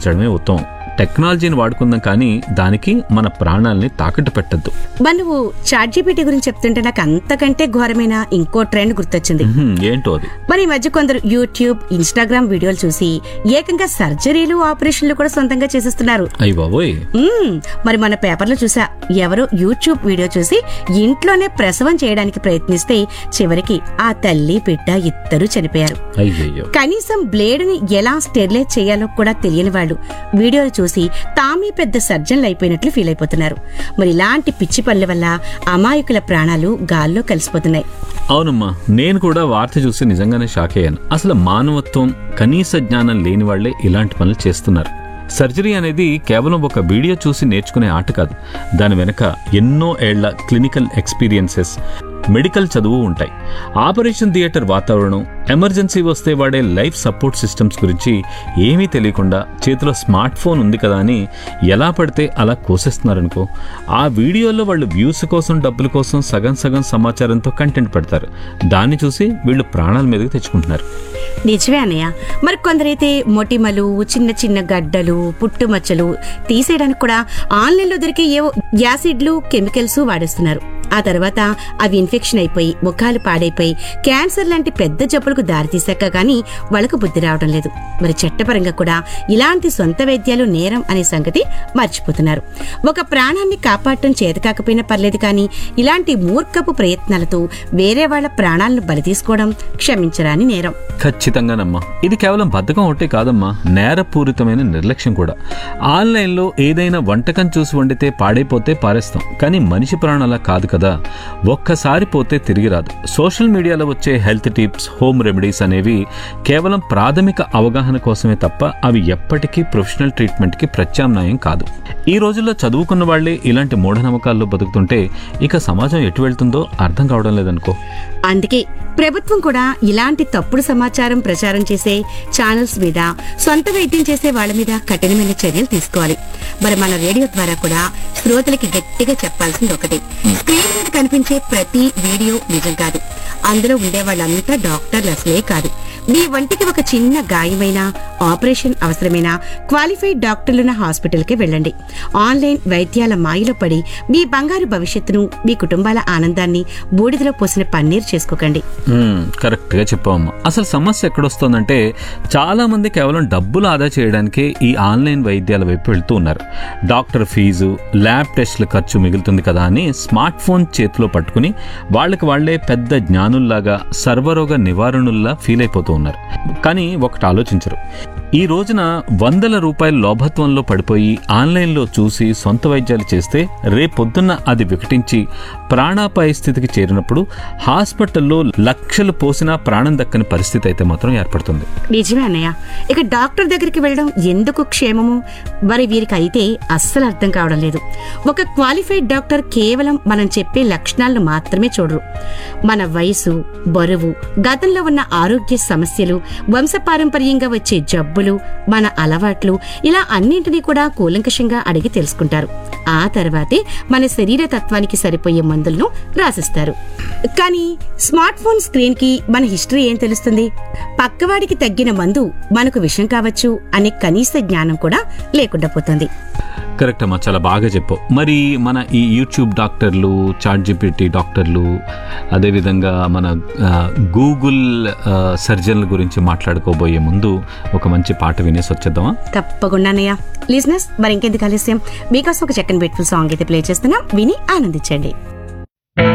ఆలోచించడమే ఉత్తమం టెక్నాలజీని వాడుకుందాం కానీ దానికి మన ప్రాణాల్ని తాకట్టు పెట్టద్దు మరి నువ్వు చాట్ జీపీటీ గురించి చెప్తుంటే నాకు అంతకంటే ఘోరమైన ఇంకో ట్రెండ్ గుర్తొచ్చింది ఏంటో అది మరి ఈ మధ్య కొందరు యూట్యూబ్ ఇన్స్టాగ్రామ్ వీడియోలు చూసి ఏకంగా సర్జరీలు ఆపరేషన్లు కూడా సొంతంగా చేసేస్తున్నారు అయ్యి బాబోయ్ మ్మ్. మరి మన పేపర్లో చూసా ఎవరో యూట్యూబ్ వీడియో చూసి ఇంట్లోనే ప్రసవం చేయడానికి ప్రయత్నిస్తే చివరికి ఆ తల్లి బిడ్డ ఇద్దరు చనిపోయారు అయ్యయ్యో కనీసం బ్లేడుని ఎలా స్టెరిలైజ్ చేయాలో కూడా తెలియని వాళ్ళు వీడియోలు చూసి తామే పెద్ద సర్జన్లు అయిపోయినట్లు ఫీల్ అయిపోతున్నారు మరి ఇలాంటి పిచ్చి పనుల వల్ల అమాయకుల ప్రాణాలు గాల్లో కలిసిపోతున్నాయి అవునమ్మా నేను కూడా వార్త చూసి నిజంగానే షాక్ అయ్యాను అసలు మానవత్వం కనీస జ్ఞానం లేని వాళ్లే ఇలాంటి పనులు చేస్తున్నారు సర్జరీ అనేది కేవలం ఒక వీడియో చూసి నేర్చుకునే ఆట కాదు దాని వెనక ఎన్నో ఏళ్ల క్లినికల్ ఎక్స్పీరియన్సెస్ మెడికల్ చదువు ఉంటాయి ఆపరేషన్ థియేటర్ వాతావరణం ఎమర్జెన్సీ వస్తే వాడే లైఫ్ సపోర్ట్ సిస్టమ్స్ గురించి ఏమీ తెలియకుండా చేతిలో స్మార్ట్ ఫోన్ ఉంది కదా అని ఎలా పడితే అలా కోసేస్తున్నారనుకో ఆ వీడియోలో వాళ్ళు వ్యూస్ కోసం డబ్బుల కోసం సగం సగం సమాచారంతో కంటెంట్ పెడతారు దాన్ని చూసి వీళ్ళు ప్రాణాల మీదకి తెచ్చుకుంటున్నారు నిజమే అన్నయ్య మరి కొందరైతే మొటిమలు చిన్న చిన్న గడ్డలు పుట్టుమచ్చలు తీసేయడానికి కూడా ఆన్లైన్లో దొరికే ఏవో యాసిడ్లు కెమికల్స్ వాడేస్తున్నారు ఆ తర్వాత అవి ఇన్ఫెక్షన్ అయిపోయి ముఖాలు పాడైపోయి క్యాన్సర్ లాంటి పెద్ద జబ్బులకు దారితీశాక గానీ వాళ్ళకు బుద్ధి రావడం లేదు మరి చట్టపరంగా కూడా ఇలాంటి సొంత వైద్యాలు నేరం అనే సంగతి మర్చిపోతున్నారు ఒక ప్రాణాన్ని కాపాడటం చేత కాకపోయినా పర్లేదు కానీ ఇలాంటి మూర్ఖపు ప్రయత్నాలతో వేరే వాళ్ళ ప్రాణాలను బలి తీసుకోవడం క్షమించరాని నేరం ఖచ్చితంగానమ్మా ఇది కేవలం బద్ధకం ఒకటే కాదమ్మా నేరపూరితమైన నిర్లక్ష్యం కూడా ఆన్లైన్లో ఏదైనా వంటకం చూసి వండితే పాడైపోతే పారేస్తాం కానీ మనిషి ప్రాణం అలా కాదు కదా ఒక్కసారి పోతే తిరిగి రాదు సోషల్ మీడియాలో వచ్చే హెల్త్ టిప్స్ హోమ్ రెమెడీస్ అనేవి కేవలం ప్రాథమిక అవగాహన కోసమే తప్ప అవి ఎప్పటికీ ప్రొఫెషనల్ ట్రీట్మెంట్కి ప్రత్యామ్నాయం కాదు ఈ రోజుల్లో చదువుకున్న వాళ్లే ఇలాంటి మూఢనమ్మకాల్లో బతుకుతుంటే ఇక సమాజం ఎటు వెళ్తుందో అర్థం కావడం లేదనుకో అందుకే ప్రభుత్వం కూడా ఇలాంటి తప్పుడు సమాచారం ప్రచారం చేసే ఛానల్స్ మీద సొంత వైద్యం చేసే వాళ్ళ మీద కఠినమైన చర్యలు తీసుకోవాలి మరి మన రేడియో ద్వారా కూడా శ్రోతలకి గట్టిగా చెప్పాల్సింది ఒకటి స్క్రీన్ మీద కనిపించే ప్రతి వీడియో నిజం కాదు అందులో ఉండే వాళ్ళంతా డాక్టర్లు అసలే కాదు మీ వంటికి ఒక చిన్న గాయమైనా ఆపరేషన్ అవసరమైనా క్వాలిఫైడ్ డాక్టర్లున్న హాస్పిటల్కి వెళ్ళండి ఆన్లైన్ వైద్యాల మాయలో పడి మీ బంగారు భవిష్యత్తును మీ కుటుంబాల ఆనందాన్ని బూడిదలో పోసిన పన్నీర్ చేసుకోకండి మ్మ్, కరెక్ట్గా చెప్పావమ్మా అసలు సమస్య ఎక్కడొస్తోందంటే చాలా మంది కేవలం డబ్బులు ఆదా చేయడానికే ఈ ఆన్లైన్ వైద్యాల వైపు వెళ్తూ ఉన్నారు డాక్టర్ ఫీజు ల్యాబ్ టెస్ట్ల ఖర్చు మిగులుతుంది కదా అని స్మార్ట్ ఫోన్ చేతిలో పట్టుకుని వాళ్ళకి వాళ్ళే పెద్ద జ్ఞానుల్లాగా సర్వరోగ నివారణుల్లా ఫీల్ అయిపోతూ ఉన్నారు కానీ ఒకటి ఆలోచించరు ఈ రోజున వందల రూపాయల లోభత్వంలో పడిపోయి ఆన్లైన్లో చూసి సొంత వైద్యాలు చేస్తే రేపొద్దున్న అది వికటించి ప్రాణాపాయ స్థితికి చేరినప్పుడు హాస్పిటల్లో లక్షలు పోసినా ప్రాణం దక్కని పరిస్థితి అయితే మాత్రం ఏర్పడుతుంది నిజమే అన్నయ్య ఇక డాక్టర్ దగ్గరికి వెళ్ళడం ఎందుకు క్షేమము మరి వీరికి అయితే అస్సలు అర్థం కావడం లేదు ఒక క్వాలిఫైడ్ డాక్టర్ కేవలం మనం చెప్పే లక్షణాలను మాత్రమే చూడరు మన వయసు బరువు గతంలో ఉన్న ఆరోగ్య సమస్యలు వంశపారంపర్యంగా వచ్చే జబ్బులు మన అలవాట్లు ఇలా అన్నింటినీ కూడా కూలంకషంగా అడిగి తెలుసుకుంటారు ఆ తర్వాతే మన శరీర తత్వానికి సరిపోయే మందులను రాసిస్తారు కానీ స్మార్ట్ ఫోన్ స్క్రీన్ కి మన హిస్టరీ ఏం తెలుస్తుంది పక్కవాడికి తగ్గిన మందు మనకు విషయం కావచ్చు అనే కనీస జ్ఞానం కూడా లేకుండా పోతుంది కరెక్ట్ అమ్మా చాలా బాగా చెప్పావు మరి మన ఈ యూట్యూబ్ డాక్టర్లు చాట్ జిపిటి డాక్టర్లు అదేవిధంగా మన ఆ, గూగుల్ ఆ, సర్జన్ల గురించి మాట్లాడుకోబోయే ముందు ఒక మంచి పాట వినేసి వచ్చేద్దామా తప్పకుండా అన్నయ్య లిజినెస్ మరి ఇంకెందుకు ఆలస్యం మీకోసం ఒక చక్కని బ్యూటిఫుల్ సాంగ్ అయితే ప్లే చేస్తున్నాం విని ఆనందించండి